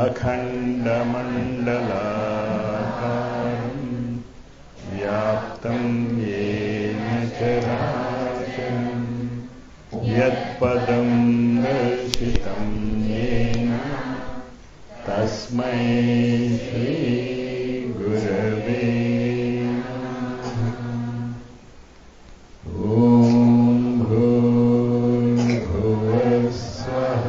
अखण्डमण्डलाकारं व्याप्तं येन चराचरं यत्पदं दर्शितं येन तस्मै श्रीगुरवे नमः। ॐ भूर्भुवस्सः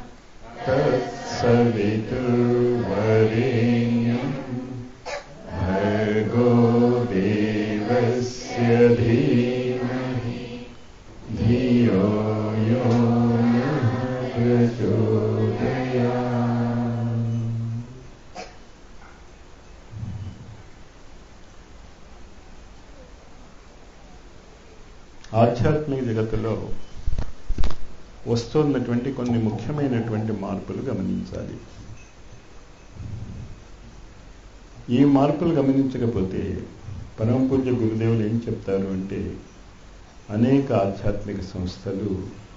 तत्सवितुर्वरेण्यं भर्गो देवस्य धीमहि धियो यो नः प्रचोदयात् ఆధ్యాత్మిక జగత్తులో వస్తున్నటువంటి కొన్ని ముఖ్యమైనటువంటి మార్పులు గమనించాలి ఈ మార్పులు గమనించకపోతే పరమ పూజ్య గురుదేవులు ఏం చెప్తారు అంటే అనేక ఆధ్యాత్మిక సంస్థలు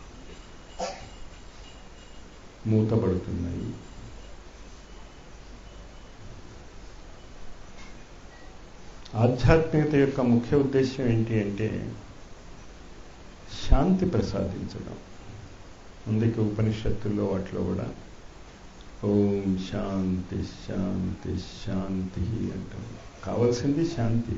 మూతపడుతున్నాయి ఆధ్యాత్మికత యొక్క ముఖ్య ఉద్దేశం ఏంటి అంటే శాంతి ప్రసాదించడం అందుకే ఉపనిషత్తుల్లో వాటిలో కూడా ఓం శాంతి శాంతి శాంతి అంటాం కావాల్సింది శాంతి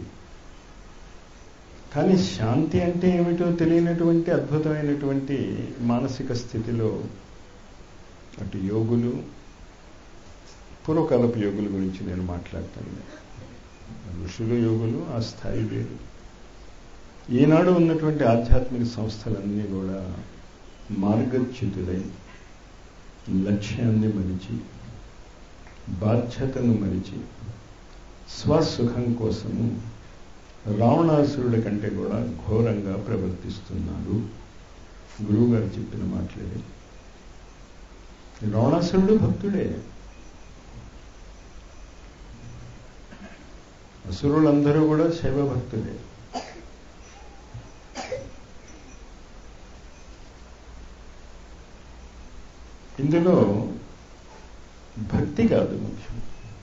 కానీ శాంతి అంటే ఏమిటో తెలియనటువంటి అద్భుతమైనటువంటి మానసిక స్థితిలో అటు యోగులు పూర్వకాలపు యోగుల గురించి నేను మాట్లాడతాను ఋషులు యోగులు ఆ స్థాయి వేరు ఈనాడు ఉన్నటువంటి ఆధ్యాత్మిక సంస్థలన్నీ కూడా మార్గచ్యుతులై లక్ష్యాన్ని మరిచి బాధ్యతను మరిచి స్వసుఖం కోసము రావణాసురుడి కంటే కూడా ఘోరంగా ప్రవర్తిస్తున్నారు గురువుగారు చెప్పిన మాటలే రావణాసురుడు భక్తుడే అసురులందరూ కూడా శైవ భక్తులే ఇందులో భక్తి కాదు ముఖ్యం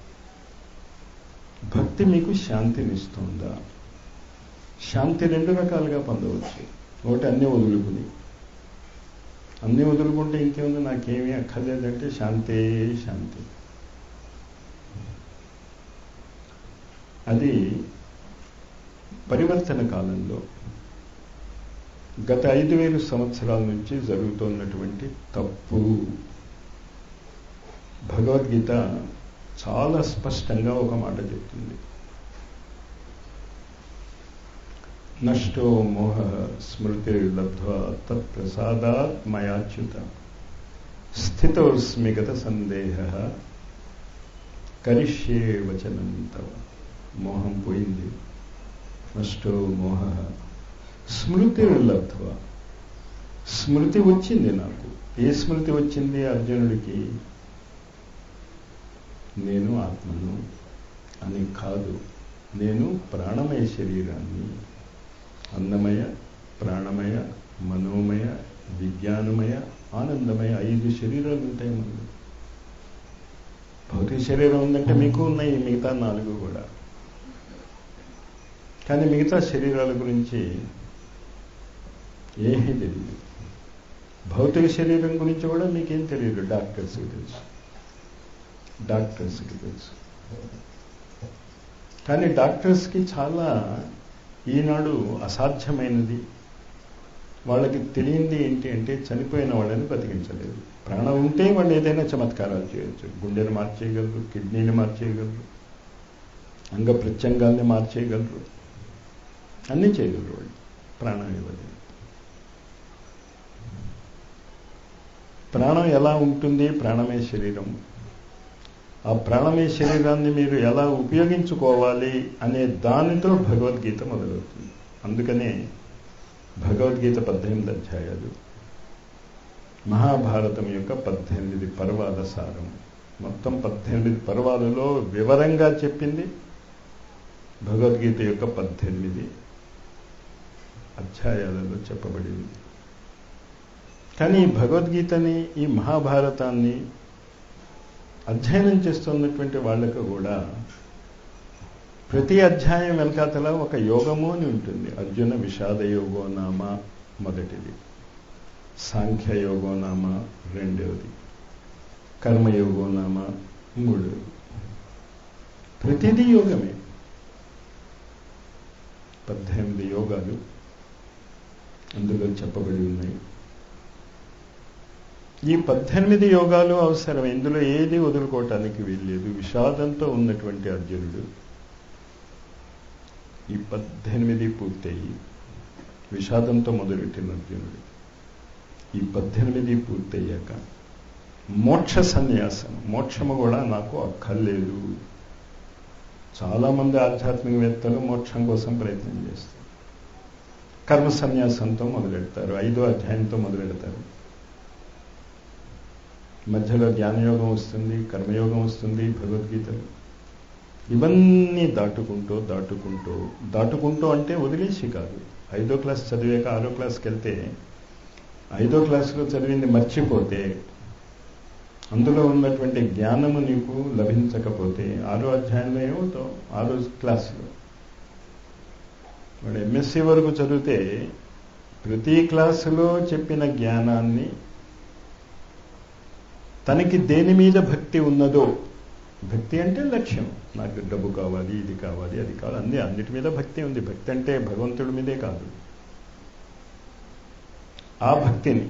భక్తి మీకు శాంతినిస్తుందా శాంతి రెండు రకాలుగా పొందవచ్చు ఒకటి అన్నీ వదులుకుని అన్నీ వదులుకుంటే ఇంకేముంది నాకేమీ అక్కర్లేదంటే శాంతే శాంతి అది పరివర్తన కాలంలో గత ఐదు వేలు సంవత్సరాల నుంచి జరుగుతున్నటువంటి తప్పు భగవద్గీత చాలా స్పష్టంగా ఒక మాట చెప్తుంది నష్టో మోహ స్మృతి లబ్ధ్వా తత్ప్రసాదాత్ మయాచ్యుత స్థితోస్మి గత సందేహ కరిష్యే వచనం తవ మోహం పోయింది నష్టో మోహ స్మృతి లబ్ధ్వ స్మృతి వచ్చింది నాకు ఏ స్మృతి వచ్చింది అర్జునుడికి నేను ఆత్మను అని కాదు నేను ప్రాణమయ శరీరాన్ని అన్నమయ ప్రాణమయ మనోమయ విజ్ఞానమయ ఆనందమయ ఐదు శరీరాలు ఉంటాయి మనకు భౌతిక శరీరం ఉందంటే మీకు ఉన్నాయి మిగతా నాలుగు కూడా కానీ మిగతా శరీరాల గురించి ఏమీ తెలియదు భౌతిక శరీరం గురించి కూడా మీకేం తెలియదు డాక్టర్స్కి తెలుసు డాక్టర్స్కి తెలుసు కానీ డాక్టర్స్కి చాలా ఈనాడు అసాధ్యమైనది వాళ్ళకి తెలియంది ఏంటి అంటే చనిపోయిన వాళ్ళని బతికించలేదు ప్రాణం ఉంటే వాళ్ళు ఏదైనా చమత్కారాలు చేయొచ్చు గుండెని మార్చేయగలరు కిడ్నీని మార్చేయగలరు అంగ ప్రత్యంగాల్ని మార్చేయగలరు అన్నీ చేయగలరు వాళ్ళు ప్రాణం ఇవ్వలేదు ప్రాణం ఎలా ఉంటుంది ప్రాణమే శరీరం ఆ ప్రాణమే శరీరాన్ని మీరు ఎలా ఉపయోగించుకోవాలి అనే దానితో భగవద్గీత మొదలవుతుంది అందుకనే భగవద్గీత పద్దెనిమిది అధ్యాయాలు మహాభారతం యొక్క పద్దెనిమిది పర్వాల సారం మొత్తం పద్దెనిమిది పర్వాలలో వివరంగా చెప్పింది భగవద్గీత యొక్క పద్దెనిమిది అధ్యాయాలలో చెప్పబడింది కానీ ఈ భగవద్గీతని ఈ మహాభారతాన్ని అధ్యయనం చేస్తున్నటువంటి వాళ్ళకు కూడా ప్రతి అధ్యాయం వెనకాతల ఒక యోగము అని ఉంటుంది అర్జున విషాద యోగోనామ మొదటిది సాంఖ్య యోగోనామ రెండవది కర్మయోగోనామ మూడవది ప్రతిదీ యోగమే పద్దెనిమిది యోగాలు అందులో చెప్పబడి ఉన్నాయి ఈ పద్దెనిమిది యోగాలు అవసరం ఇందులో ఏది వదులుకోవటానికి వీల్లేదు విషాదంతో ఉన్నటువంటి అర్జునుడు ఈ పద్దెనిమిది పూర్తయి విషాదంతో మొదలెట్టిన అర్జునుడు ఈ పద్దెనిమిది పూర్తయ్యాక మోక్ష సన్యాసం మోక్షము కూడా నాకు అక్కర్లేదు చాలామంది ఆధ్యాత్మికవేత్తలు మోక్షం కోసం ప్రయత్నం చేస్తారు కర్మ సన్యాసంతో మొదలెడతారు ఐదో అధ్యాయంతో మొదలెడతారు మధ్యలో జ్ఞానయోగం వస్తుంది కర్మయోగం వస్తుంది భగవద్గీతలు ఇవన్నీ దాటుకుంటూ దాటుకుంటూ దాటుకుంటూ అంటే వదిలేసి కాదు ఐదో క్లాస్ చదివాక ఆరో క్లాస్కి వెళ్తే ఐదో క్లాసులో చదివింది మర్చిపోతే అందులో ఉన్నటువంటి జ్ఞానము నీకు లభించకపోతే ఆరో అధ్యాయంలో ఏమవుతావు ఆరో క్లాసులో వాడు ఎంఎస్సి వరకు చదివితే ప్రతి క్లాసులో చెప్పిన జ్ఞానాన్ని తనకి దేని మీద భక్తి ఉన్నదో భక్తి అంటే లక్ష్యం నాకు డబ్బు కావాలి ఇది కావాలి అది కావాలి అన్ని అన్నిటి మీద భక్తి ఉంది భక్తి అంటే భగవంతుడి మీదే కాదు ఆ భక్తిని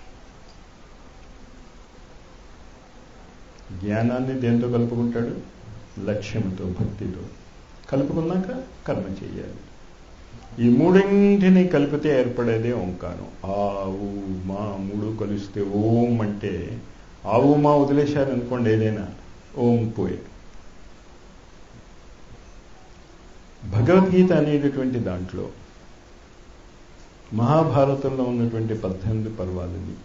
జ్ఞానాన్ని దేంతో కలుపుకుంటాడు లక్ష్యంతో భక్తితో కలుపుకున్నాక కర్మ చేయాలి ఈ మూడింటిని కలిపితే ఏర్పడేదే ఓంకారం ఆవు మా మూడు కలిస్తే ఓం అంటే ఆవు మా వదిలేశారనుకోండి ఏదైనా ఓం పోయే భగవద్గీత అనేటటువంటి దాంట్లో మహాభారతంలో ఉన్నటువంటి పద్దెనిమిది పర్వాలని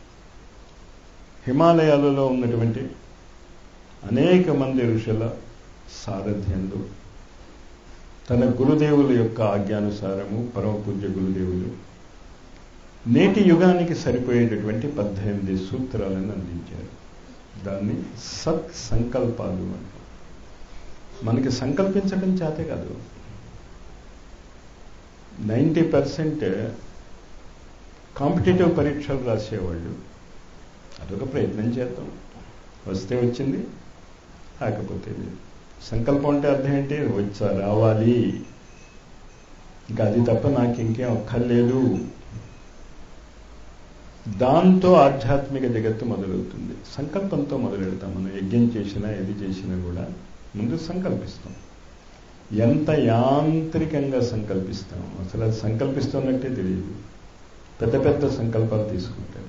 హిమాలయాలలో ఉన్నటువంటి అనేక మంది ఋషుల సారథ్యంలో తన గురుదేవుల యొక్క ఆజ్ఞానుసారము పరమ పూజ్య గురుదేవులు నేటి యుగానికి సరిపోయేటటువంటి పద్దెనిమిది సూత్రాలను అందించారు దాన్ని సత్ సంకల్పాలు అంటారు మనకి సంకల్పించడం చేతే కాదు నైంటీ పర్సెంట్ కాంపిటేటివ్ పరీక్షలు రాసేవాళ్ళు అదొక ప్రయత్నం చేద్దాం వస్తే వచ్చింది కాకపోతే లేదు సంకల్పం అంటే అర్థం ఏంటి వచ్చా రావాలి ఇంకా అది తప్ప నాకు ఇంకేం అక్కర్లేదు దాంతో ఆధ్యాత్మిక జగత్తు మొదలవుతుంది సంకల్పంతో మొదలెడతాం మనం యజ్ఞం చేసినా ఏది చేసినా కూడా ముందు సంకల్పిస్తాం ఎంత యాంత్రికంగా సంకల్పిస్తాం అసలు అది సంకల్పిస్తున్నట్టే తెలియదు పెద్ద పెద్ద సంకల్పాలు తీసుకుంటారు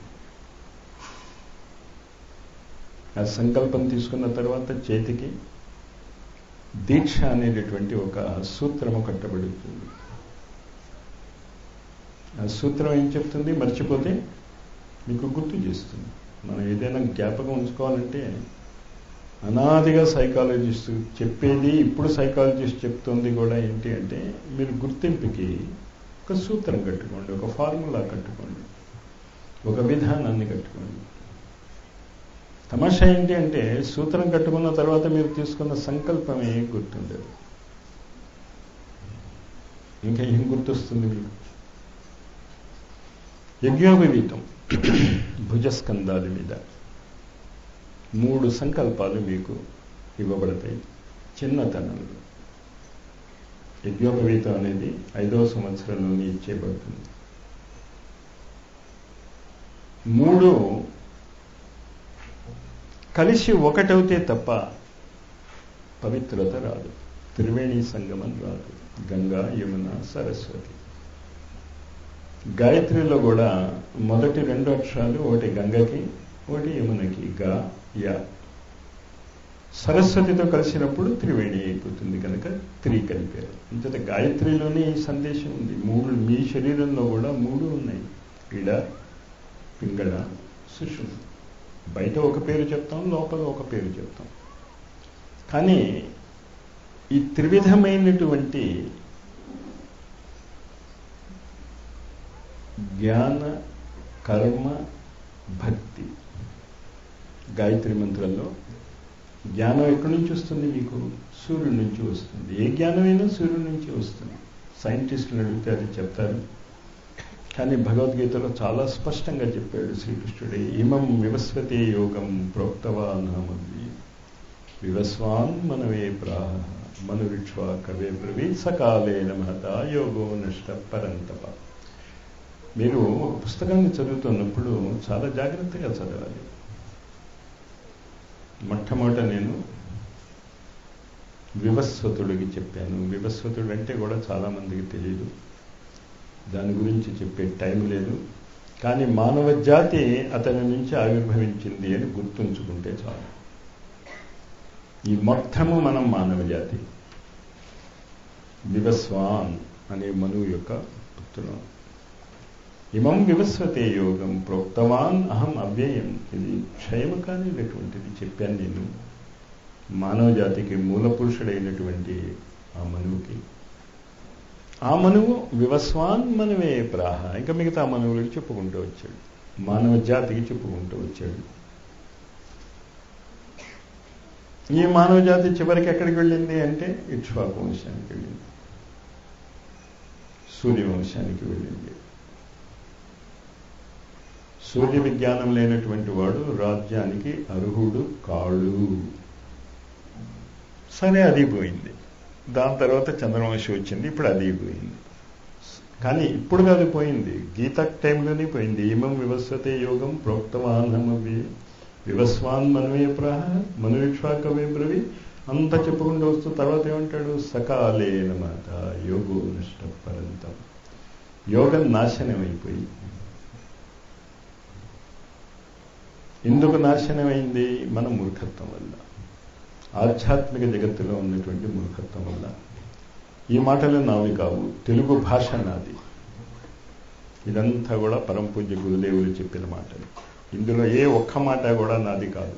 ఆ సంకల్పం తీసుకున్న తర్వాత చేతికి దీక్ష అనేటటువంటి ఒక సూత్రము కట్టబడుతుంది ఆ సూత్రం ఏం చెప్తుంది మర్చిపోతే మీకు గుర్తు చేస్తుంది మనం ఏదైనా జ్ఞాపకం ఉంచుకోవాలంటే అనాదిగా సైకాలజిస్ట్ చెప్పేది ఇప్పుడు సైకాలజిస్ట్ చెప్తుంది కూడా ఏంటి అంటే మీరు గుర్తింపుకి ఒక సూత్రం కట్టుకోండి ఒక ఫార్ములా కట్టుకోండి ఒక విధానాన్ని కట్టుకోండి తమాషా ఏంటి అంటే సూత్రం కట్టుకున్న తర్వాత మీరు తీసుకున్న సంకల్పమే గుర్తుండదు ఇంకా ఏం గుర్తొస్తుంది మీకు యజ్ఞోపవీతం భుజస్కంధాల మీద మూడు సంకల్పాలు మీకు ఇవ్వబడతాయి చిన్నతనంలో యజ్ఞోపవీతం అనేది ఐదవ సంవత్సరంలోనే ఇచ్చేయబడుతుంది మూడు కలిసి ఒకటవుతే తప్ప పవిత్రత రాదు త్రివేణి సంగమం రాదు గంగా యమున సరస్వతి గాయత్రిలో కూడా మొదటి రెండు అక్షరాలు ఒకటి గంగకి ఒకటి యమునకి గా యా సరస్వతితో కలిసినప్పుడు త్రివేణి అయిపోతుంది కనుక త్రి కలిపారు అంతట గాయత్రిలోనే ఈ సందేశం ఉంది మూడు మీ శరీరంలో కూడా మూడు ఉన్నాయి ఇడ పింగళ సుషుమ బయట ఒక పేరు చెప్తాం లోపల ఒక పేరు చెప్తాం కానీ ఈ త్రివిధమైనటువంటి జ్ఞాన కర్మ భక్తి గాయత్రి మంత్రంలో జ్ఞానం ఎక్కడి నుంచి వస్తుంది మీకు సూర్యుడి నుంచి వస్తుంది ఏ జ్ఞానమైనా సూర్యుడి నుంచి వస్తుంది సైంటిస్టులు అడిగితే అది చెప్తారు కానీ భగవద్గీతలో చాలా స్పష్టంగా చెప్పాడు శ్రీకృష్ణుడే ఇమం వివస్వతే యోగం ప్రోక్తవానమవి వివస్వాన్ మనవే ప్రాహ మనురిక్ష్వా కవే బ్రవీ సకాలే నమత యోగో నష్ట పరంతప మీరు ఒక పుస్తకాన్ని చదువుతున్నప్పుడు చాలా జాగ్రత్తగా చదవాలి మొట్టమొదట నేను వివస్వతుడికి చెప్పాను వివస్వతుడు అంటే కూడా చాలామందికి తెలియదు దాని గురించి చెప్పే టైం లేదు కానీ మానవ జాతి అతని నుంచి ఆవిర్భవించింది అని గుర్తుంచుకుంటే చాలు ఈ మొత్తము మనం మానవ జాతి వివస్వాన్ అనే మనువు యొక్క పుత్రుడు ఇమం వివస్వతే యోగం ప్రోక్తవాన్ అహం అవ్యయం ఇది క్షయము కానిటువంటిది చెప్పాను నేను మానవ జాతికి మూల పురుషుడైనటువంటి ఆ మనువుకి ఆ మనువు వివస్వాన్ మనవే ప్రాహ ఇంకా మిగతా మనువులకు చెప్పుకుంటూ వచ్చాడు మానవ జాతికి చెప్పుకుంటూ వచ్చాడు ఈ మానవ జాతి చివరికి ఎక్కడికి వెళ్ళింది అంటే ఇక్ష్వాకు వంశానికి వెళ్ళింది సూర్యవంశానికి వెళ్ళింది సూర్య విజ్ఞానం లేనటువంటి వాడు రాజ్యానికి అర్హుడు కాడు సరే అది పోయింది దాని తర్వాత చంద్రవంశం వచ్చింది ఇప్పుడు అది పోయింది కానీ ఇప్పుడు కాదు పోయింది గీత టైంలోనే పోయింది ఇమం వివస్వతే యోగం ప్రోక్తవానమవి వివస్వాన్ మనవే ప్రాహ మనువిక్ష్వాకవే బ్రవి అంత చెప్పుకుంటూ వస్తూ తర్వాత ఏమంటాడు సకాలే అనమాట యోగో నష్ట పరంతం యోగం నాశనం అయిపోయి ఎందుకు నాశనమైంది మన మూర్ఖత్వం వల్ల ఆధ్యాత్మిక జగత్తులో ఉన్నటువంటి మూర్ఖత్వం వల్ల ఈ మాటలు నావి కావు తెలుగు భాష నాది ఇదంతా కూడా పరంపూజ్య గురుదేవులు చెప్పిన మాటలు ఇందులో ఏ ఒక్క మాట కూడా నాది కాదు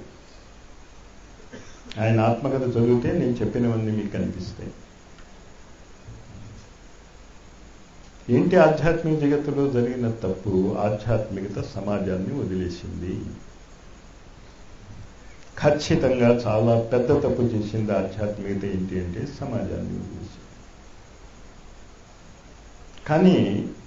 ఆయన ఆత్మకథ చదివితే నేను చెప్పినవన్నీ మీకు కనిపిస్తాయి ఏంటి ఆధ్యాత్మిక జగత్తులో జరిగిన తప్పు ఆధ్యాత్మికత సమాజాన్ని వదిలేసింది ఖచ్చితంగా చాలా పెద్ద తప్పు చేసింది ఆధ్యాత్మికత ఏంటి అంటే సమాజాన్ని వదిలేసింది కానీ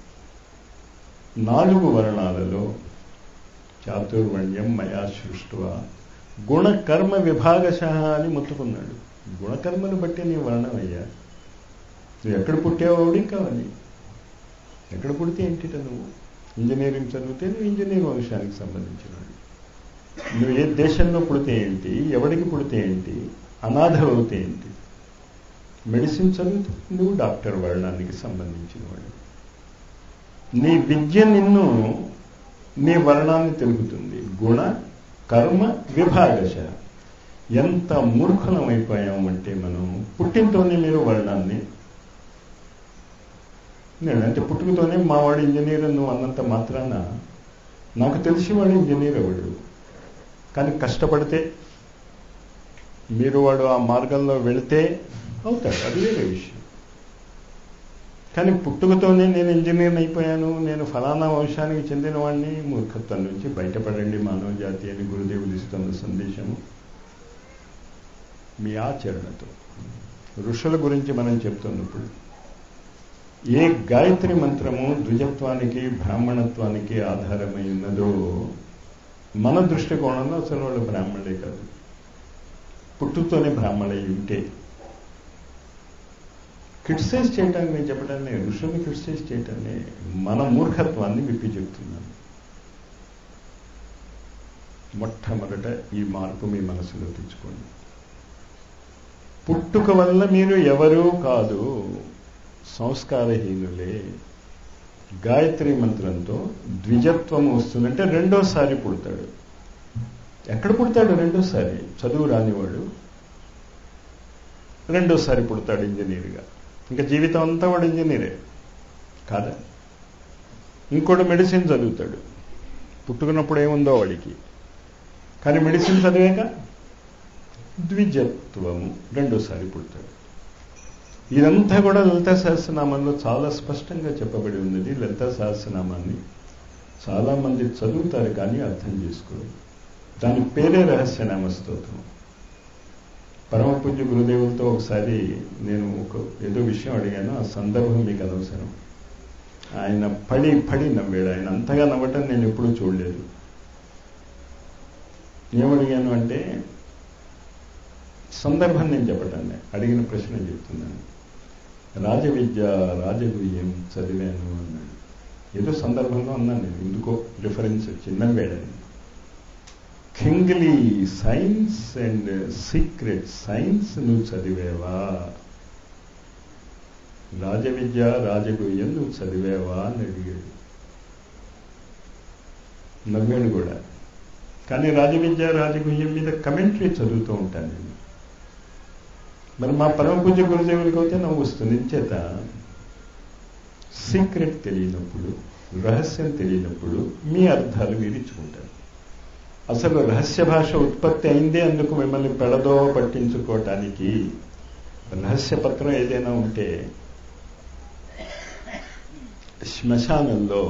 నాలుగు వర్ణాలలో చాతుర్వర్ణ్యం మయా సృష్టువ గుణకర్మ విభాగశ అని మొత్తుకున్నాడు గుణకర్మను బట్టి నీ వర్ణం అయ్యా నువ్వు ఎక్కడ పుట్టావు కావాలి ఎక్కడ పుడితే ఏంటిట నువ్వు ఇంజనీరింగ్ చదివితే నువ్వు ఇంజనీరింగ్ వంశానికి సంబంధించినవాడు నువ్వు ఏ దేశంలో పుడితే ఏంటి ఎవడికి పుడితే ఏంటి అనాథ అవుతే ఏంటి మెడిసిన్ చదివితే నువ్వు డాక్టర్ వర్ణానికి సంబంధించిన వాడు నీ విద్య నిన్ను నీ వర్ణాన్ని తెలుపుతుంది గుణ కర్మ విభాగశ ఎంత మూర్ఖలం అయిపోయామంటే మనం పుట్టినతోనే మీరు వర్ణాన్ని నేను అంటే పుట్టుకతోనే మా వాడు ఇంజనీర్ నువ్వు అన్నంత మాత్రాన నాకు తెలిసి వాడు ఇంజనీర్ అవడు కానీ కష్టపడితే మీరు వాడు ఆ మార్గంలో వెళితే అవుతాడు అది వేరే విషయం కానీ పుట్టుకతోనే నేను ఇంజనీర్ అయిపోయాను నేను ఫలానా వంశానికి చెందిన వాడిని మూర్ఖత్వం నుంచి బయటపడండి మానవ జాతి అని గురుదేవులు ఇస్తున్న సందేశము మీ ఆచరణతో ఋషుల గురించి మనం చెప్తున్నప్పుడు ఏ గాయత్రి మంత్రము ద్విజత్వానికి బ్రాహ్మణత్వానికి ఆధారమై ఉన్నదో మన దృష్టికోణంలో అసలు వాళ్ళు బ్రాహ్మణులే కాదు పుట్టుతోనే బ్రాహ్మణై ఉంటే క్రిటిసైజ్ చేయటానికి నేను చెప్పడాన్ని ఋషుల్ని క్రిటిసైజ్ చేయటాన్ని మన మూర్ఖత్వాన్ని విప్పి చెప్తున్నాను మొట్టమొదట ఈ మార్పు మీ మనసులో తెచ్చుకోండి పుట్టుక వల్ల మీరు ఎవరూ కాదు సంస్కారహీనులే గాయత్రి మంత్రంతో ద్విజత్వం వస్తుందంటే రెండోసారి పుడతాడు ఎక్కడ పుడతాడు రెండోసారి చదువు రానివాడు రెండోసారి పుడతాడు ఇంజనీర్గా ఇంకా జీవితం అంతా వాడు ఇంజనీరే కాదా ఇంకోటి మెడిసిన్ చదువుతాడు పుట్టుకున్నప్పుడు ఏముందో వాడికి కానీ మెడిసిన్ చదివాక ద్విజత్వము రెండోసారి పుడతాడు ఇదంతా కూడా లలితా సహస్రనామంలో చాలా స్పష్టంగా చెప్పబడి ఉన్నది లలితా సహస్రనామాన్ని చాలామంది చదువుతారు కానీ అర్థం చేసుకోరు దాని పేరే రహస్యనామ స్తోత్రం పరమ పూజ్య గురుదేవులతో ఒకసారి నేను ఒక ఏదో విషయం అడిగాను ఆ సందర్భం మీకు అనవసరం ఆయన పడి పడి నవ్వాడు ఆయన అంతగా నవ్వటం నేను ఎప్పుడూ చూడలేదు ఏమడిగాను అంటే సందర్భం నేను చెప్పటం అడిగిన ప్రశ్న చెప్తున్నాను రాజవిద్య రాజగుహ్యం చదివాను అన్నాడు ఏదో సందర్భంలో అన్నాను నేను ఎందుకో రిఫరెన్స్ చిన్న వేడని kingly science and secret science నువ్వు చదివేవా రాజవిద్య రాజగుహ్యం నువ్వు చదివేవా అని అడిగాడు నవ్వాడు కూడా కానీ రాజవిద్య రాజగుహ్యం మీద కమెంటరీ చదువుతూ ఉంటాను నేను మరి మా పరమ పూజ గురుదేవులకి అయితే నవ్వు వస్తుంది చేత సీక్రెట్ తెలియనప్పుడు రహస్యం తెలియనప్పుడు మీ అర్థాలు మీరు ఇచ్చుకుంటారు అసలు రహస్య భాష ఉత్పత్తి అయిందే అందుకు మిమ్మల్ని పెడదో పట్టించుకోవటానికి రహస్య పత్రం ఏదైనా ఉంటే శ్మశానంలో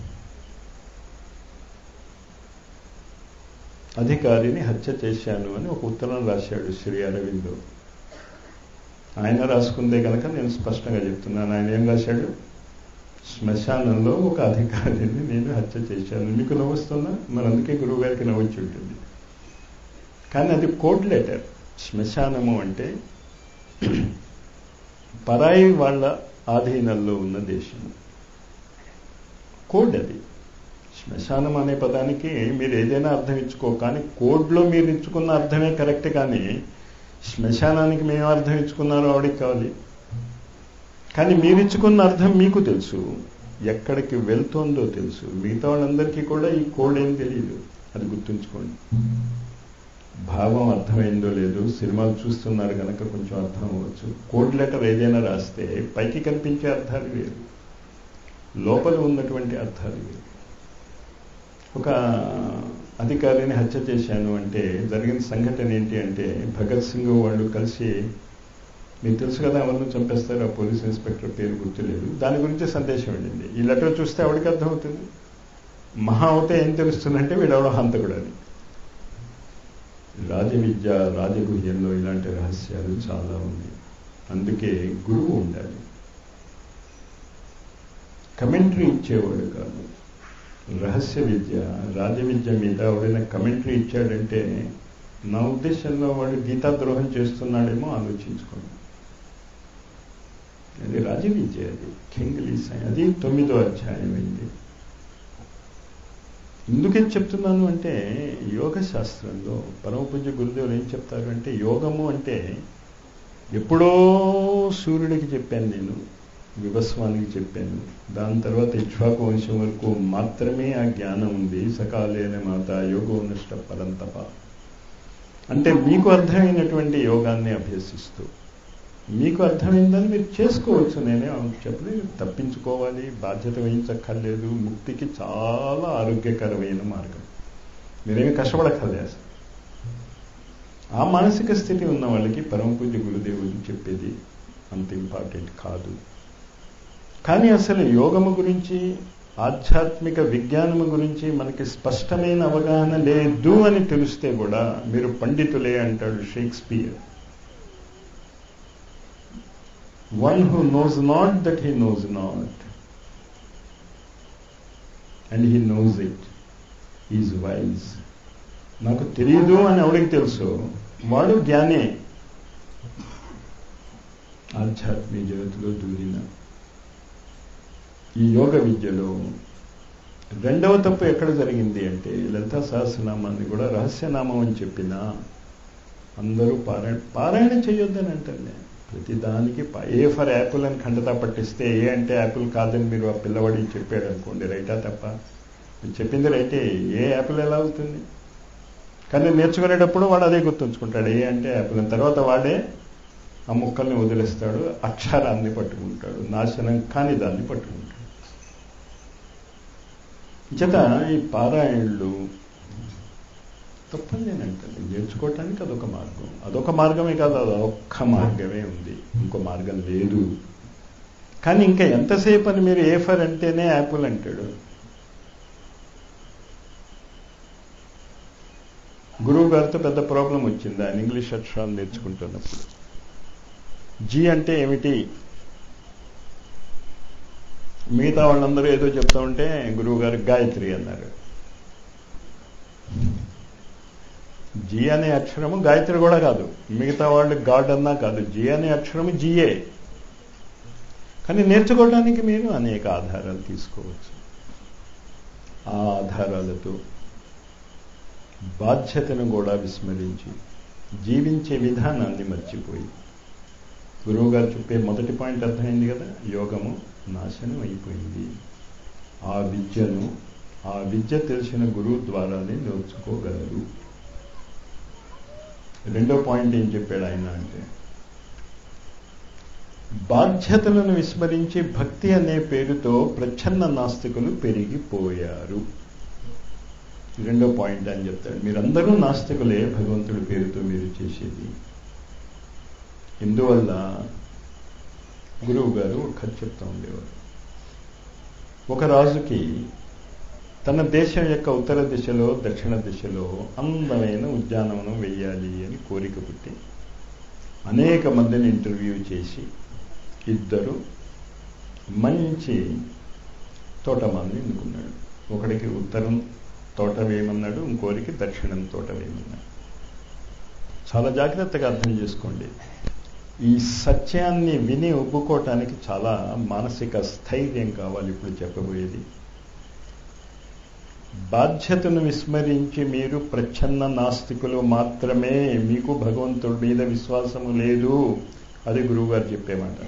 అధికారిని హత్య చేశాను అని ఒక ఉత్తరం రాశాడు శ్రీ అరవిందో ఆయన రాసుకుందే కనుక నేను స్పష్టంగా చెప్తున్నాను ఆయన ఏం రాశాడు శ్మశానంలో ఒక అధికారిని నేను హత్య చేశాను మీకు నవ్వుస్తున్నా మరి అందుకే గురువు గారికి నవ్వొచ్చి ఉంటుంది కానీ అది కోడ్ లెటర్ శ్మశానము అంటే పరాయి వాళ్ళ ఆధీనంలో ఉన్న దేశము కోడ్ అది శ్మశానం అనే పదానికి మీరు ఏదైనా అర్థం ఇచ్చుకో కానీ కోడ్లో మీరు ఇచ్చుకున్న అర్థమే కరెక్ట్ కానీ శ్మశానానికి మేము అర్థం ఇచ్చుకున్నారో ఆవిడకి కావాలి కానీ మీరు ఇచ్చుకున్న అర్థం మీకు తెలుసు ఎక్కడికి వెళ్తోందో తెలుసు మిగతా వాళ్ళందరికీ కూడా ఈ కోడ్ ఏం తెలియదు అది గుర్తుంచుకోండి భావం అర్థమైందో లేదు సినిమాలు చూస్తున్నారు కనుక కొంచెం అర్థం అవ్వచ్చు కోడ్ లెటర్ ఏదైనా రాస్తే పైకి కనిపించే అర్థాలు వేరు లోపల ఉన్నటువంటి అర్థాలు వేరు ఒక అధికారిని హత్య చేశాను అంటే జరిగిన సంఘటన ఏంటి అంటే భగత్ సింగ్ వాళ్ళు కలిసి మీకు తెలుసు కదా ఎవరిని చంపేస్తారు ఆ పోలీస్ ఇన్స్పెక్టర్ పేరు గుర్తులేదు దాని గురించి సందేశం వెళ్ళింది ఈ లెటర్ చూస్తే ఎవరికి అర్థమవుతుంది మహా అవుతే ఏం తెలుస్తుందంటే వీడెవడో హంతకుడు అని రాజవిద్య రాజగుహ్యంలో ఇలాంటి రహస్యాలు చాలా ఉన్నాయి అందుకే గురువు ఉండాలి కమెంటరీ ఇచ్చేవాడు కాదు రహస్య విద్య రాజవిద్య మీద ఎవడైనా కమెంటరీ ఇచ్చాడంటే నా ఉద్దేశంలో వాడు గీతా ద్రోహం చేస్తున్నాడేమో ఆలోచించుకోండి అది రాజవిద్య అది కింగ్లీ సై అది తొమ్మిదో అధ్యాయం అయింది ఎందుకని చెప్తున్నాను అంటే యోగ శాస్త్రంలో పరమపూజ్య గురుదేవులు ఏం చెప్తారు అంటే యోగము అంటే ఎప్పుడో సూర్యుడికి చెప్పాను నేను వివస్వానికి చెప్పాను దాని తర్వాత ఇక్ష్వాకు వంశం వరకు మాత్రమే ఆ జ్ఞానం ఉంది సకాలేన మాత యోగోనిష్ట పరంతప అంటే మీకు అర్థమైనటువంటి యోగాన్ని అభ్యసిస్తూ మీకు అర్థమైందని మీరు చేసుకోవచ్చు నేనే చెప్పలేదు తప్పించుకోవాలి బాధ్యత వహించక్కర్లేదు ముక్తికి చాలా ఆరోగ్యకరమైన మార్గం మీరేమి కష్టపడక్కర్లేదు ఆ మానసిక స్థితి ఉన్న వాళ్ళకి పరమ పూజ్య గురుదేవులు చెప్పేది అంత ఇంపార్టెంట్ కాదు కానీ అసలు యోగము గురించి ఆధ్యాత్మిక విజ్ఞానము గురించి మనకి స్పష్టమైన అవగాహన లేదు అని తెలిస్తే కూడా మీరు పండితులే అంటాడు Shakespeare one who knows not that he knows not and he knows it is wise నాకు తెలియదు అని ఎవరికి తెలుసు వాడు జ్ఞానే ఆధ్యాత్మిక జగత్తులో దూరిన ఈ యోగ విద్యలో రెండవ తప్పు ఎక్కడ జరిగింది అంటే లలితా సహస్రనామాన్ని కూడా రహస్యనామం అని చెప్పినా అందరూ పారాయణ పారాయణ చేయొద్దని అంటండి ప్రతి దానికి ఏ ఫర్ యాపిల్ అని ఖండత పట్టిస్తే ఏ అంటే యాపిల్ కాదని మీరు ఆ పిల్లవాడికి చెప్పాడు అనుకోండి రైటా తప్ప మీరు చెప్పింది రైటే ఏ యాపిల్ ఎలా అవుతుంది కానీ నేర్చుకునేటప్పుడు వాడు అదే గుర్తుంచుకుంటాడు ఏ అంటే యాపిల్ తర్వాత వాడే ఆ ముక్కల్ని వదిలేస్తాడు అక్షరాన్ని పట్టుకుంటాడు నాశనం కాని దాన్ని పట్టుకుంటాడు చేత ఈ పారాయణలు తప్పని నేను అంటాను నేర్చుకోవటానికి అదొక మార్గం అదొక మార్గమే కాదు అది ఒక్క మార్గమే ఉంది ఇంకో మార్గం లేదు కానీ ఇంకా ఎంతసేపు అని మీరు ఏ ఫర్ అంటేనే యాపిల్ అంటాడు గురువు గారితో పెద్ద ప్రాబ్లం వచ్చింది ఆయన ఇంగ్లీష్ అక్షరాలు నేర్చుకుంటున్నప్పుడు జీ అంటే ఏమిటి మిగతా వాళ్ళందరూ ఏదో చెప్తా ఉంటే గురువు గారు గాయత్రి అన్నారు జీ అనే అక్షరము గాయత్రి కూడా కాదు మిగతా వాళ్ళు గాడ్ అన్నా కాదు జీ అనే అక్షరము జియే కానీ నేర్చుకోవడానికి మీరు అనేక ఆధారాలు తీసుకోవచ్చు ఆ ఆధారాలతో బాధ్యతను కూడా విస్మరించి జీవించే విధానాన్ని మర్చిపోయి గురువు గారు చెప్పే మొదటి పాయింట్ అర్థమైంది కదా యోగము నాశనం అయిపోయింది ఆ విద్యను ఆ విద్య తెలిసిన గురువు ద్వారానే నేర్చుకోగలరు రెండో పాయింట్ ఏం చెప్పాడు ఆయన అంటే బాధ్యతలను విస్మరించి భక్తి అనే పేరుతో ప్రచ్ఛన్న నాస్తికులు పెరిగిపోయారు రెండో పాయింట్ అని చెప్తాడు మీరందరూ నాస్తికులే భగవంతుడి పేరుతో మీరు చేసేది ఇందువల్ల గురువు గారు ఒక కథ చెప్తా ఉండేవారు ఒక రాజుకి తన దేశం యొక్క ఉత్తర దిశలో దక్షిణ దిశలో అందమైన ఉద్యానవనం వెయ్యాలి అని కోరిక పుట్టి అనేక మందిని ఇంటర్వ్యూ చేసి ఇద్దరు మంచి తోటమాలని ఎన్నుకున్నాడు ఒకడికి ఉత్తరం తోట వేయమన్నాడు ఇంకోరికి దక్షిణం తోట వేయమన్నాడు చాలా జాగ్రత్తగా అర్థం చేసుకోండి ఈ సత్యాన్ని విని ఒప్పుకోవటానికి చాలా మానసిక స్థైర్యం కావాలి ఇప్పుడు చెప్పబోయేది బాధ్యతను విస్మరించి మీరు ప్రచ్ఛన్న నాస్తికులు మాత్రమే మీకు భగవంతుడి మీద విశ్వాసము లేదు అది గురువుగారు చెప్పేమాట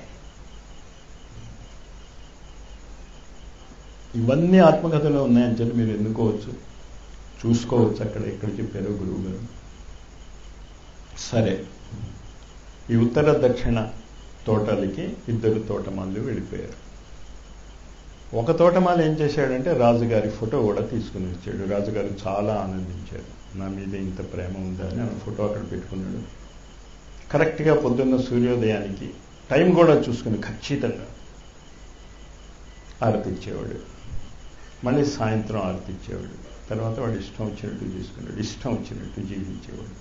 ఇవన్నీ ఆత్మకథలో ఉన్నాయని చెప్పి మీరు ఎన్నుకోవచ్చు చూసుకోవచ్చు అక్కడ ఎక్కడ చెప్పారో గురువు గారు సరే ఈ ఉత్తర దక్షిణ తోటలకి ఇద్దరు తోటమాలు వెళ్ళిపోయారు ఒక తోటమాల ఏం చేశాడంటే రాజుగారి ఫోటో కూడా తీసుకుని వచ్చాడు రాజుగారు చాలా ఆనందించాడు నా మీద ఇంత ప్రేమ ఉందా అని ఆ ఫోటో అక్కడ పెట్టుకున్నాడు కరెక్ట్గా పొద్దున్న సూర్యోదయానికి టైం కూడా చూసుకుని ఖచ్చితంగా ఆరతిచ్చేవాడు మళ్ళీ సాయంత్రం ఆరతిచ్చేవాడు తర్వాత వాడు ఇష్టం వచ్చినట్టు తీసుకున్నాడు ఇష్టం వచ్చినట్టు జీవించేవాడు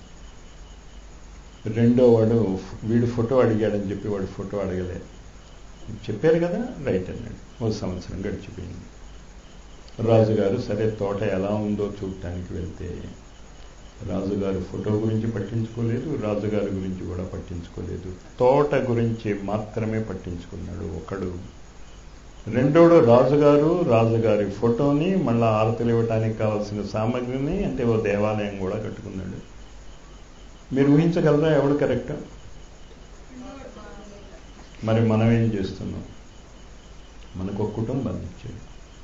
రెండో వాడు వీడు ఫోటో అడిగాడని చెప్పి వాడు ఫోటో అడగలే చెప్పారు కదా రైట్ అన్నాడు ఓ సంవత్సరం గడిచిపోయింది రాజుగారు సరే తోట ఎలా ఉందో చూడటానికి వెళ్తే రాజుగారు ఫోటో గురించి పట్టించుకోలేదు రాజుగారి గురించి కూడా పట్టించుకోలేదు తోట గురించి మాత్రమే పట్టించుకున్నాడు ఒకడు రెండోడు రాజుగారు రాజుగారి ఫోటోని మళ్ళా ఆరతలు ఇవ్వటానికి కావాల్సిన సామగ్రిని అంటే ఓ దేవాలయం కూడా కట్టుకున్నాడు మీరు ఊహించగలరా ఎవడు కరెక్ట్ మరి మనం ఏం చేస్తున్నాం మనకు ఒక కుటుంబాన్ని ఇచ్చాడు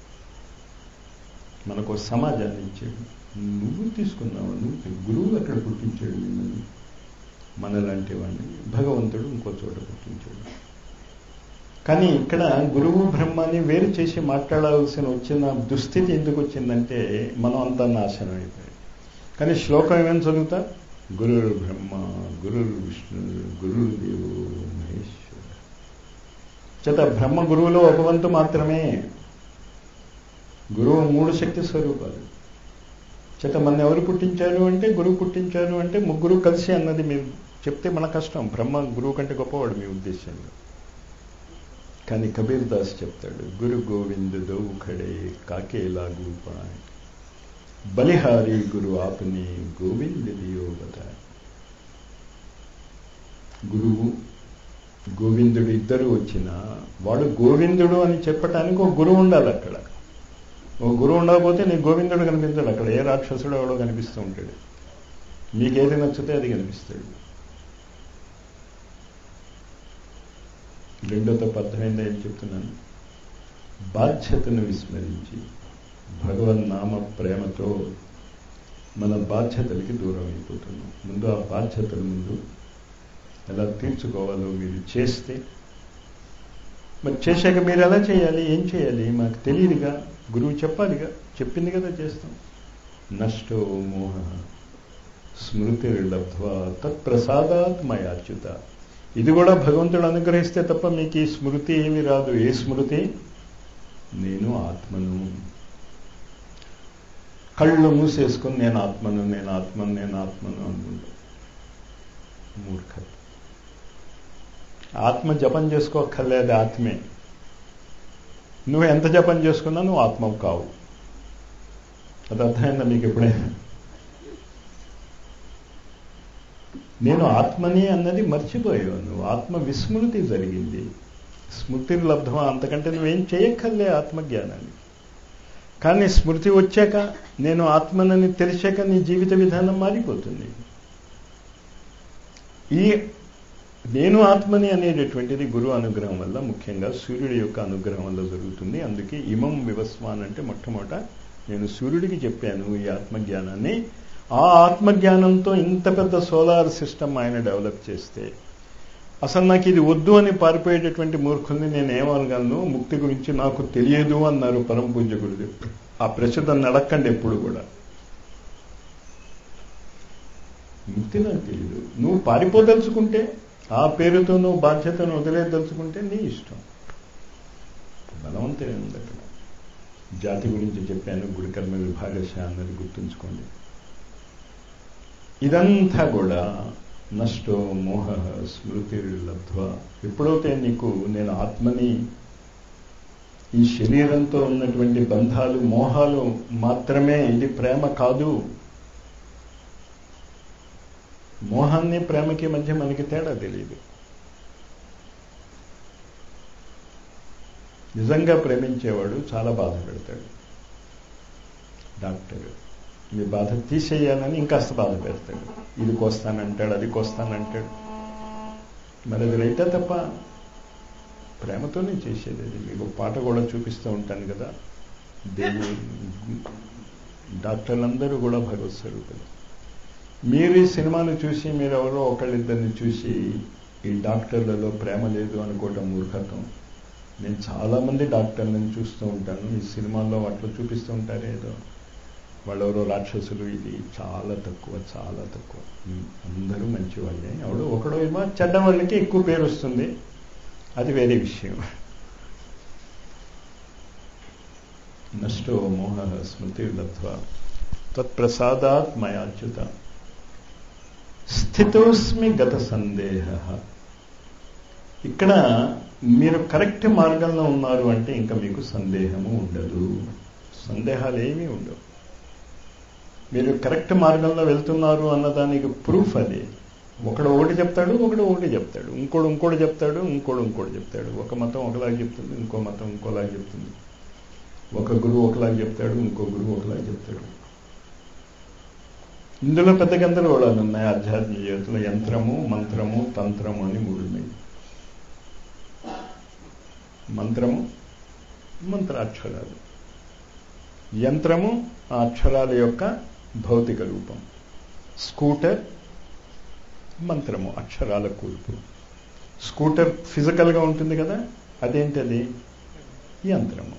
మనకు ఒక సమాజాన్ని ఇచ్చాడు నువ్వు తీసుకున్నావు నువ్వు గురువు అక్కడ పుట్టించాడు మిమ్మల్ని మనలాంటి వాడిని భగవంతుడు ఇంకో చోట పుట్టించాడు కానీ ఇక్కడ గురువు బ్రహ్మాన్ని వేరు చేసి మాట్లాడాల్సిన వచ్చిన దుస్థితి ఎందుకు వచ్చిందంటే మనం అంతా నాశనం అయిపోయాయి కానీ శ్లోకం ఏమని చదువుతా గురుర్ బ్రహ్మ గురుర్ విష్ణు గురుర్ దేవు మహేశ్వర చేత బ్రహ్మ గురువులో ఒక వంతు మాత్రమే గురువు మూడు శక్తి స్వరూపాలు చేత మన ఎవరు పుట్టించారు అంటే గురువు పుట్టించారు అంటే ముగ్గురు కలిసి అన్నది మీరు చెప్తే మన కష్టం బ్రహ్మ గురువు కంటే గొప్పవాడు మీ ఉద్దేశంలో కానీ కబీర్ దాస్ చెప్తాడు గురు గోవింద్ దౌ ఖడే కాకే లాగు పాయ్ బలిహారి గురు ఆపని గోవింద్ దియో బతా గురువు గోవిందుడు ఇద్దరు వచ్చిన వాడు గోవిందుడు అని చెప్పటానికి ఒక గురువు ఉండాలి అక్కడ ఓ గురువు ఉండకపోతే నీకు గోవిందుడు కనిపించాడు అక్కడ ఏ రాక్షసుడు ఎవడో కనిపిస్తూ ఉంటాడు మీకేది నచ్చితే అది కనిపిస్తాడు రెండో తప్పు అర్థమైందా ఏం చెప్తున్నాను బాధ్యతను విస్మరించి భగవన్ నామ ప్రేమతో మన బాధ్యతలకి దూరం అయిపోతున్నాం ముందు ఆ బాధ్యతల ముందు ఎలా తీర్చుకోవాలో మీరు చేస్తే మరి చేశాక మీరు ఎలా చేయాలి ఏం చేయాలి మాకు తెలియదుగా గురువు చెప్పాలిగా చెప్పింది కదా చేస్తాం నష్టో మోహ స్మృతి లబ్ధ్వా తత్ప్రసాదాత్ మయాచ్యుత ఇది కూడా భగవంతుడు అనుగ్రహిస్తే తప్ప మీకు ఈ స్మృతి ఏమి రాదు ఏ స్మృతి నేను ఆత్మను కళ్ళు మూసేసుకుని నేను ఆత్మను నేను ఆత్మను నేను ఆత్మను అనుకుంటా మూర్ఖత ఆత్మ జపం చేసుకోక్కర్లేదు ఆత్మే నువ్వు ఎంత జపం చేసుకున్నా నువ్వు ఆత్మవు కావు అది అర్థమైందా మీకు ఎప్పుడైనా నేను ఆత్మని అన్నది మర్చిపోయావు నువ్వు ఆత్మ విస్మృతి జరిగింది స్మృతి లబ్ధమా అంతకంటే నువ్వేం చేయక్కర్లే ఆత్మజ్ఞానాన్ని కానీ స్మృతి వచ్చాక నేను ఆత్మనని తెలిసాక నీ జీవిత విధానం మారిపోతుంది ఈ నేను ఆత్మని అనేటటువంటిది గురు అనుగ్రహం వల్ల ముఖ్యంగా సూర్యుడి యొక్క అనుగ్రహం వల్ల జరుగుతుంది అందుకే ఇమం వివస్వాన్ అంటే మొట్టమొదట నేను సూర్యుడికి చెప్పాను ఈ ఆత్మజ్ఞానాన్ని ఆ ఆత్మజ్ఞానంతో ఇంత పెద్ద సోలార్ సిస్టమ్ ఆయన డెవలప్ చేస్తే అసలు నాకు ఇది వద్దు అని పారిపోయేటటువంటి మూర్ఖుల్ని నేను ఏమనగలను ముక్తి గురించి నాకు తెలియదు అన్నారు పరమ పూజ్య గురుదేవ్ ఆ ప్రసిద్ధం నడక్కండి ఎప్పుడు కూడా ముక్తి నాకు తెలియదు నువ్వు పారిపోదలుచుకుంటే ఆ పేరుతో నువ్వు బాధ్యతను వదిలేదలుచుకుంటే నీ ఇష్టం బలవంతమే ఉంది అక్కడ జాతి గురించి చెప్పాను గుడికర్మ విభాగశ అన్నది గుర్తుంచుకోండి ఇదంతా కూడా నష్టో మోహ స్మృతి లబ్ధ్వ ఎప్పుడైతే నీకు నేను ఆత్మని ఈ శరీరంతో ఉన్నటువంటి బంధాలు మోహాలు మాత్రమే ఇది ప్రేమ కాదు మోహాన్ని ప్రేమకి మధ్య మనకి తేడా తెలియదు నిజంగా ప్రేమించేవాడు చాలా బాధ పెడతాడు డాక్టర్ మీ బాధ తీసేయాలని ఇంకాస్త బాధ పెడతాడు ఇది కోస్తానంటాడు అది కోస్తానంటాడు మరి అది రైతే తప్ప ప్రేమతోనే చేసేది అది మీకు పాట కూడా చూపిస్తూ ఉంటాను కదా దేవి డాక్టర్లందరూ కూడా భగవత్ స్వరూపులు మీరు ఈ సినిమాను చూసి మీరు ఎవరో ఒకళ్ళిద్దరిని చూసి ఈ డాక్టర్లలో ప్రేమ లేదు అనుకోవటం మూర్ఖత్వం నేను చాలామంది డాక్టర్లను చూస్తూ ఉంటాను ఈ సినిమాల్లో వాటిలో చూపిస్తూ ఉంటారు ఏదో వాళ్ళెవరో రాక్షసులు ఇది చాలా తక్కువ చాలా తక్కువ అందరూ మంచి వాళ్ళే ఎవడో ఒకడో ఏమో చెడ్డ వాళ్ళకి ఎక్కువ పేరు వస్తుంది అది వేరే విషయం నష్టో మోహ స్మృతి లబ్ధ్వ తత్ప్రసాదాత్ మయాచ్యుత స్థితోస్మి గత సందేహ ఇక్కడ మీరు కరెక్ట్ మార్గంలో ఉన్నారు అంటే ఇంకా మీకు సందేహము ఉండదు సందేహాలు ఏమీ ఉండవు మీరు కరెక్ట్ మార్గంలో వెళ్తున్నారు అన్నదానికి ప్రూఫ్ అది ఒకడు ఒకటి చెప్తాడు ఒకడు ఒకటి చెప్తాడు ఇంకోడు ఇంకోటి చెప్తాడు ఇంకోడు ఇంకోటి చెప్తాడు ఒక మతం ఒకలాగా చెప్తుంది ఇంకో మతం ఇంకోలాగా చెప్తుంది ఒక గురువు ఒకలాగా చెప్తాడు ఇంకో గురువు ఒకలాగా చెప్తాడు ఇందులో పెద్ద గందరగోళాలు ఉన్నాయి ఆధ్యాత్మిక జీవితంలో యంత్రము మంత్రము తంత్రము అని మూడు ఉన్నాయి మంత్రము మంత్రాక్షరాలు యంత్రము ఆ అక్షరాల యొక్క భౌతిక రూపం స్కూటర్ మంత్రము అక్షరాల కూర్పు స్కూటర్ ఫిజికల్గా ఉంటుంది కదా అదేంటది యంత్రము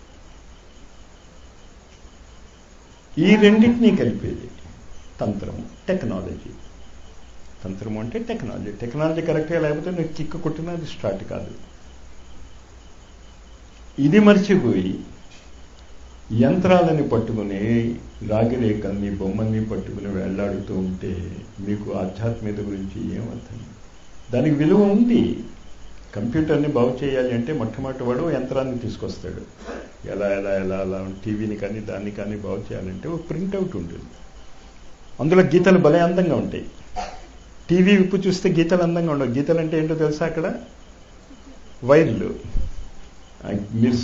ఈ రెండింటినీ కలిపేది తంత్రము టెక్నాలజీ తంత్రము అంటే టెక్నాలజీ టెక్నాలజీ కరెక్ట్గా లేకపోతే నువ్వు కిక్కు కొట్టినా అది స్టార్ట్ కాదు ఇది మర్చిపోయి యంత్రాలని పట్టుకుని రాగిరేకల్ని బొమ్మల్ని పట్టుకుని వెళ్లాడుతూ ఉంటే మీకు ఆధ్యాత్మికత గురించి ఏమర్థం దానికి విలువ ఉంది కంప్యూటర్ని బాగు చేయాలి అంటే మొట్టమొదటి వాడు యంత్రాన్ని తీసుకొస్తాడు ఎలా ఎలా ఎలా ఎలా టీవీని కానీ దాన్ని కానీ బాగు చేయాలంటే ఒక ప్రింట్అవుట్ ఉంటుంది అందులో గీతలు భలే అందంగా ఉంటాయి టీవీ విప్పు చూస్తే గీతలు అందంగా ఉండవు గీతలు అంటే ఏంటో తెలుసా అక్కడ వైర్లు మీరు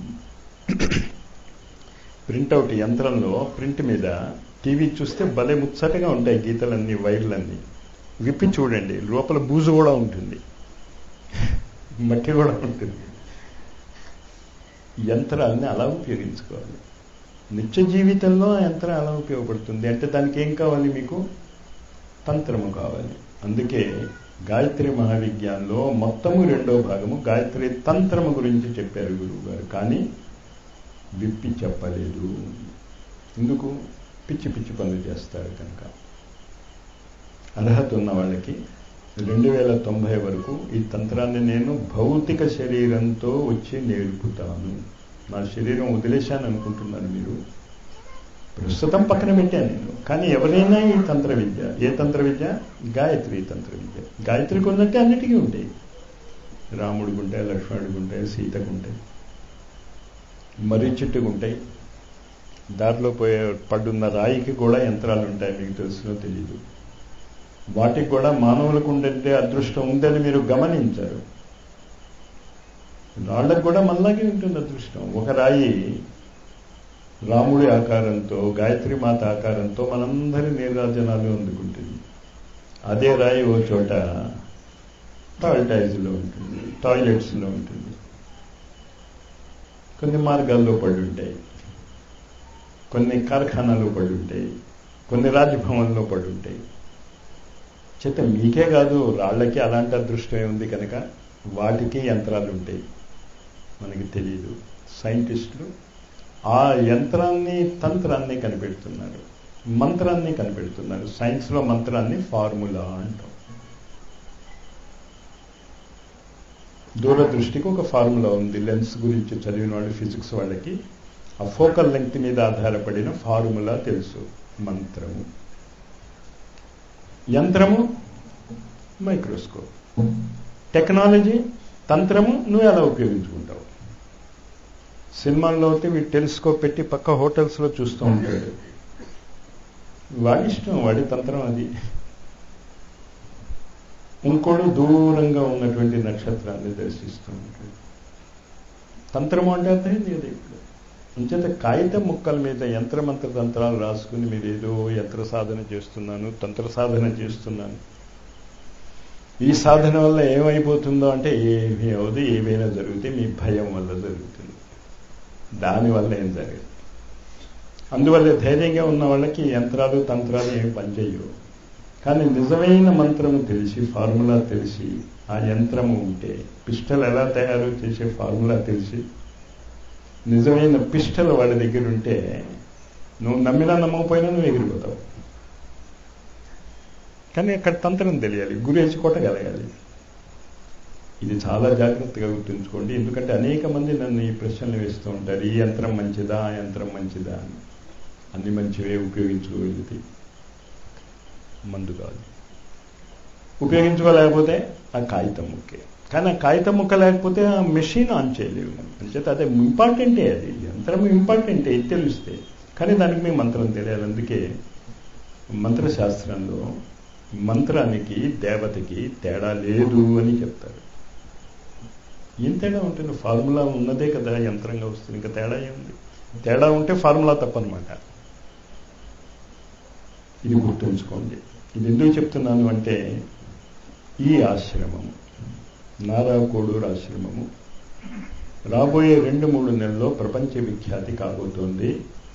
ప్రింట్అవుట్ యంత్రంలో ప్రింట్ మీద టీవీ చూస్తే భలే ముచ్చటగా ఉంటాయి గీతలన్నీ వైర్లన్నీ విప్పి చూడండి లోపల బూజు కూడా ఉంటుంది మట్టి కూడా ఉంటుంది యంత్రాలని అలా ఉపయోగించుకోవాలి నిత్య జీవితంలో ఆ యంత్రం అలా ఉపయోగపడుతుంది అంటే దానికి ఏం కావాలి మీకు తంత్రము కావాలి అందుకే గాయత్రి మహావిజ్ఞానంలో మొత్తము రెండో భాగము గాయత్రి తంత్రము గురించి చెప్పారు గురువు గారు కానీ విప్పి చెప్పలేదు ఎందుకు పిచ్చి పిచ్చి పనులు చేస్తారు కనుక అర్హత ఉన్న వాళ్ళకి రెండు వేల తొంభై వరకు ఈ తంత్రాన్ని నేను భౌతిక శరీరంతో వచ్చి నేర్పుతాను నా శరీరం వదిలేశాను అనుకుంటున్నారు మీరు ప్రస్తుతం పక్కన పెట్టాను నేను కానీ ఎవరైనా ఈ తంత్ర విద్య ఏ తంత్ర విద్య గాయత్రి తంత్ర విద్య గాయత్రికి ఉన్నట్టే అన్నిటికీ ఉంటాయి రాముడికి ఉంటాయి లక్ష్మణుడికి ఉంటాయి సీతకు ఉంటాయి మర్రి చెట్టుకు ఉంటాయి దారిలో పోయే పడున్న రాయికి కూడా యంత్రాలు ఉంటాయి మీకు తెలుసునో తెలీదు వాటికి కూడా మానవులకు ఉండే అదృష్టం ఉందని మీరు గమనించారు రాళ్ళకు కూడా మనలాగే ఉంటుంది అదృష్టం ఒక రాయి రాముడి ఆకారంతో గాయత్రి మాత ఆకారంతో మనందరి నీరాజనాలు అందుకుంటుంది అదే రాయి ఓ చోట టాయిలెట్స్లో ఉంటుంది టాయిలెట్స్లో ఉంటుంది కొన్ని మార్గాల్లో పడి ఉంటాయి కొన్ని కార్ఖానాలు పడి ఉంటాయి కొన్ని రాజభవన్లో పడి ఉంటాయి చేత మీకే కాదు రాళ్ళకి అలాంటి అదృష్టమే ఉంది కనుక వాటికి యంత్రాలు ఉంటాయి మనకి తెలియదు సైంటిస్టులు ఆ యంత్రాన్ని తంత్రాన్ని కనిపెడుతున్నారు మంత్రాన్ని కనిపెడుతున్నారు సైన్స్లో మంత్రాన్ని ఫార్ములా అంటాం దూరదృష్టికి ఒక ఫార్ములా ఉంది లెన్స్ గురించి చదివిన వాళ్ళు ఫిజిక్స్ వాళ్ళకి ఆ ఫోకల్ లెంగ్త్ మీద ఆధారపడిన ఫార్ములా తెలుసు మంత్రము యంత్రము మైక్రోస్కోప్ టెక్నాలజీ తంత్రము నువ్వు ఎలా ఉపయోగించుకుంటావు సినిమాల్లో అయితే వీడు టెలిస్కోప్ పెట్టి పక్క హోటల్స్లో చూస్తూ ఉంటాడు వాడి ఇష్టం వాడి తంత్రం అది ఇంకోడు దూరంగా ఉన్నటువంటి నక్షత్రాన్ని దర్శిస్తూ ఉంటాడు తంత్రము అంటే అర్థమైంది కదా ఇప్పుడు అంచేత కాగితం ముక్కల మీద యంత్రమంత్ర తంత్రాలు రాసుకుని మీరు ఏదో యంత్ర సాధన చేస్తున్నాను తంత్ర సాధన చేస్తున్నాను ఈ సాధన వల్ల ఏమైపోతుందో అంటే ఏమీ అవదు ఏమైనా జరిగితే మీ భయం వల్ల జరుగుతుంది దానివల్ల ఏం జరగదు అందువల్ల ధైర్యంగా ఉన్న వాళ్ళకి యంత్రాలు తంత్రాలు ఏమి పనిచేయవు కానీ నిజమైన మంత్రము తెలిసి ఫార్ములా తెలిసి ఆ యంత్రము ఉంటే పిస్టల్ ఎలా తయారు చేసే ఫార్ములా తెలిసి నిజమైన పిస్టల్ వాళ్ళ దగ్గర ఉంటే నువ్వు నమ్మినా నమ్మకపోయినా నువ్వు ఎగిరిపోతావు కానీ అక్కడ తంత్రం తెలియాలి గురేసి కొట్టగలగాలి ఇది చాలా జాగ్రత్తగా గుర్తుంచుకోండి ఎందుకంటే అనేక మంది నన్ను ఈ ప్రశ్నలు వేస్తూ ఉంటారు ఈ యంత్రం మంచిదా ఆ యంత్రం మంచిదా అని అన్ని మంచివే ఉపయోగించుకోగలిగితే మందు కాదు ఉపయోగించుకోలేకపోతే ఆ కాగితం ముక్కే కానీ ఆ కాగితం ముక్క లేకపోతే ఆ మెషిన్ ఆన్ చేయలేవు అంచేత అదే ఇంపార్టెంటే అది యంత్రం ఇంపార్టెంటే ఇది తెలిస్తే కానీ దానికి మేము మంత్రం తెలియాలి అందుకే మంత్రశాస్త్రంలో మంత్రానికి దేవతకి తేడా లేదు అని చెప్తారు ఏం తేడా ఉంటుంది ఫార్ములా ఉన్నదే కదా యంత్రంగా వస్తుంది ఇంకా తేడా ఏముంది తేడా ఉంటే ఫార్ములా తప్పనమాట ఇది గుర్తుంచుకోండి ఇది ఎందుకు చెప్తున్నాను అంటే ఈ ఆశ్రమము నారాకోడూరు ఆశ్రమము రాబోయే రెండు మూడు నెలల్లో ప్రపంచ విఖ్యాతి కాబోతోంది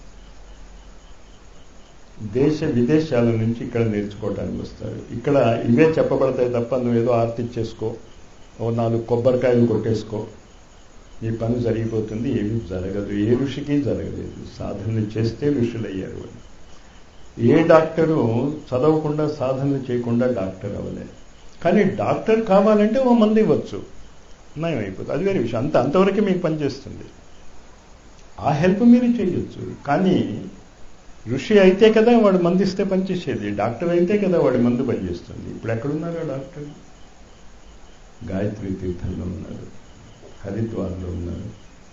దేశ విదేశాల నుంచి ఇక్కడ నేర్చుకోవడానికి వస్తారు ఇక్కడ ఇవే చెప్పబడతాయి తప్ప నువ్వేదో ఆర్తి చేసుకో ఓ నాలుగు కొబ్బరికాయలు కొట్టేసుకో నీ పని జరిగిపోతుంది ఏమీ జరగదు ఏ ఋషికి జరగలేదు సాధనలు చేస్తే ఋషులయ్యారు అని ఏ డాక్టరు చదవకుండా సాధనలు చేయకుండా డాక్టర్ అవ్వలేదు కానీ డాక్టర్ కావాలంటే ఓ మంది ఇవ్వచ్చు నయం అయిపోతుంది అది వేరే విషయం అంత అంతవరకే మీకు పనిచేస్తుంది ఆ హెల్ప్ మీరు చేయొచ్చు కానీ ఋషి అయితే కదా వాడు మందు ఇస్తే పనిచేసేది డాక్టర్ అయితే కదా వాడి మందు పనిచేస్తుంది ఇప్పుడు ఎక్కడున్నారు డాక్టర్ గాయత్రి తీర్థంలో ఉన్నారు హరిద్వార్లో ఉన్నారు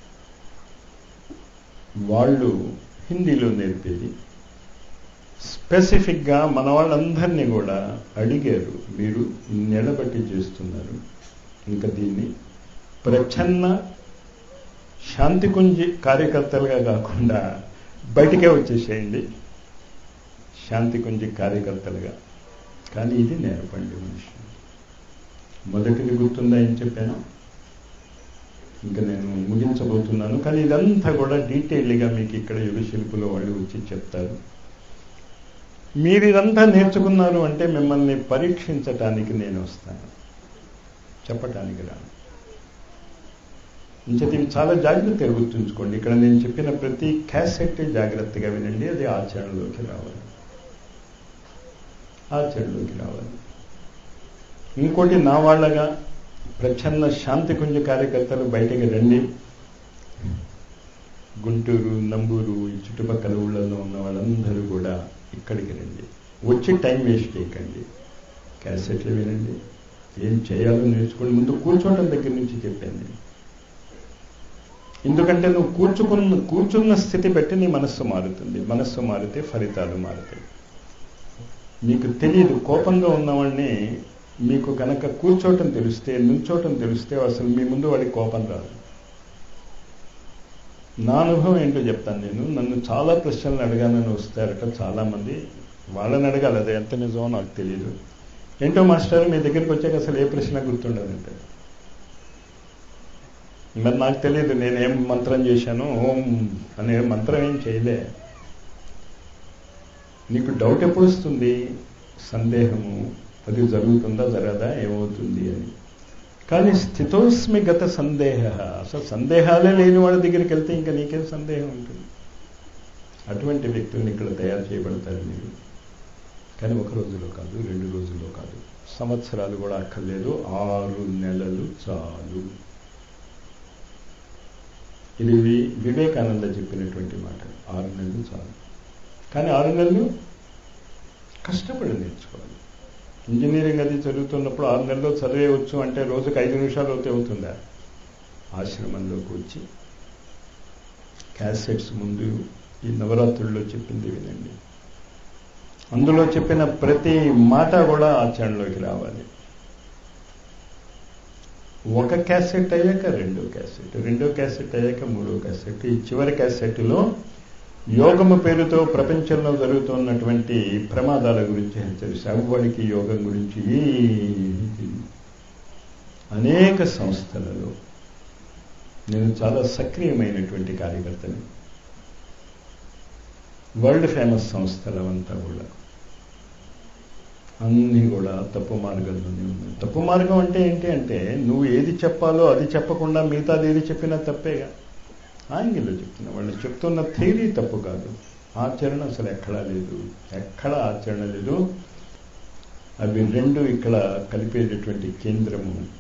వాళ్ళు హిందీలో నేర్పేది స్పెసిఫిక్గా మన వాళ్ళందరినీ కూడా అడిగారు మీరు నిలబట్టి చేస్తున్నారు ఇంకా దీన్ని ప్రచ్ఛన్న శాంతికుంజి కార్యకర్తలుగా కాకుండా బయటికే వచ్చేసేయండి శాంతికుంజి కార్యకర్తలుగా కానీ ఇది నేర్పండి మనిషి మొదటిది గుర్తుందా ఏం చెప్పాను ఇంకా నేను ముగించబోతున్నాను కానీ ఇదంతా కూడా డీటెయిల్గా మీకు ఇక్కడ యుగ శిల్పులో వాళ్ళు వచ్చి చెప్తారు మీరు ఇదంతా నేర్చుకున్నారు అంటే మిమ్మల్ని పరీక్షించటానికి నేను వస్తాను చెప్పటానికి రాను ఇంచేది చాలా జాగ్రత్తగా గుర్తుంచుకోండి ఇక్కడ నేను చెప్పిన ప్రతి క్యాసెట్ జాగ్రత్తగా వినండి అది ఆచరణలోకి రావాలి ఆచరణలోకి రావాలి ఇంకోటి నా వాళ్ళగా ప్రచ్ఛన్న శాంతి కుంజ కార్యకర్తలు బయటికి రండి గుంటూరు నంబూరు ఈ చుట్టుపక్కల ఊళ్ళలో ఉన్న వాళ్ళందరూ కూడా ఇక్కడికి రండి వచ్చి టైం వేస్ట్ చేయకండి క్యాసెట్లు వినండి ఏం చేయాలో నేర్చుకోండి ముందు కూర్చోవడం దగ్గర నుంచి చెప్పాను నేను ఎందుకంటే నువ్వు కూర్చుకున్న కూర్చున్న స్థితి బట్టి నీ మనస్సు మారుతుంది మనస్సు మారితే ఫలితాలు మారుతాయి మీకు తెలియదు కోపంగా ఉన్నవాడిని మీకు కనుక కూర్చోవటం తెలిస్తే నుంచోవటం తెలిస్తే అసలు మీ ముందు వాడికి కోపం రాదు నా అనుభవం ఏంటో చెప్తాను నేను నన్ను చాలా ప్రశ్నలు అడగాలని వస్తారట చాలా మంది వాళ్ళని అడగాలి అది ఎంత నిజమో నాకు తెలియదు ఏంటో మాస్టర్ మీ దగ్గరికి వచ్చాక అసలు ఏ ప్రశ్న గుర్తుండదంటే మరి నాకు తెలియదు నేనేం మంత్రం చేశాను ఓం అనే మంత్రం ఏం చేయలే నీకు డౌట్ ఎప్పుడు వస్తుంది సందేహము అది జరుగుతుందా జరగదా ఏమవుతుంది అని కానీ స్థితోస్మి గత సందేహ అసలు సందేహాలే లేని వాళ్ళ దగ్గరికి వెళ్తే ఇంకా నీకేం సందేహం ఉంటుంది అటువంటి వ్యక్తుల్ని ఇక్కడ తయారు చేయబడతారు మీరు కానీ ఒక రోజులో కాదు రెండు రోజుల్లో కాదు సంవత్సరాలు కూడా అక్కర్లేదు ఆరు నెలలు చాలు ఇది వి- వివేకానంద చెప్పినటువంటి మాట ఆరు నెలలు చాలు కానీ ఆరు నెలలు కష్టపడి నేర్చుకోవాలి ఇంజనీరింగ్ అది చదువుతున్నప్పుడు ఆరు నెలల్లో చదివేయవచ్చు అంటే రోజుకి ఐదు నిమిషాలు అవుతే అవుతుందా ఆశ్రమంలోకి వచ్చి క్యాసెట్స్ ముందు ఈ నవరాత్రుల్లో చెప్పింది వినండి అందులో చెప్పిన ప్రతి మాట కూడా ఆచరణలోకి రావాలి ఒక క్యాసెట్ అయ్యాక రెండో క్యాసెట్ రెండో క్యాసెట్ అయ్యాక మూడో క్యాసెట్ ఈ చివరి క్యాసెట్లో యోగము పేరుతో ప్రపంచంలో జరుగుతున్నటువంటి ప్రమాదాల గురించి హెచ్చరిస్తారు ఎవ్వడికి యోగం గురించి ఏమీ తెలియదు. అనేక సంస్థలలో నేను చాలా సక్రియమైనటువంటి కార్యకర్తని వరల్డ్ ఫేమస్ సంస్థలవంతా కూడా అన్నీ కూడా తప్పు మార్గంలోనే ఉన్నాయి తప్పు మార్గం అంటే ఏంటి అంటే నువ్వు ఏది చెప్పాలో అది చెప్పకుండా మిగతాది ఏది చెప్పినా తప్పేగా ఆంగిల్లో చెప్తున్నా వాళ్ళు చెప్తున్న థియరీ తప్పు కాదు ఆచరణ అసలు ఎక్కడా లేదు ఎక్కడా ఆచరణ లేదు అవి రెండు ఇక్కడ కలిపేటటువంటి కేంద్రము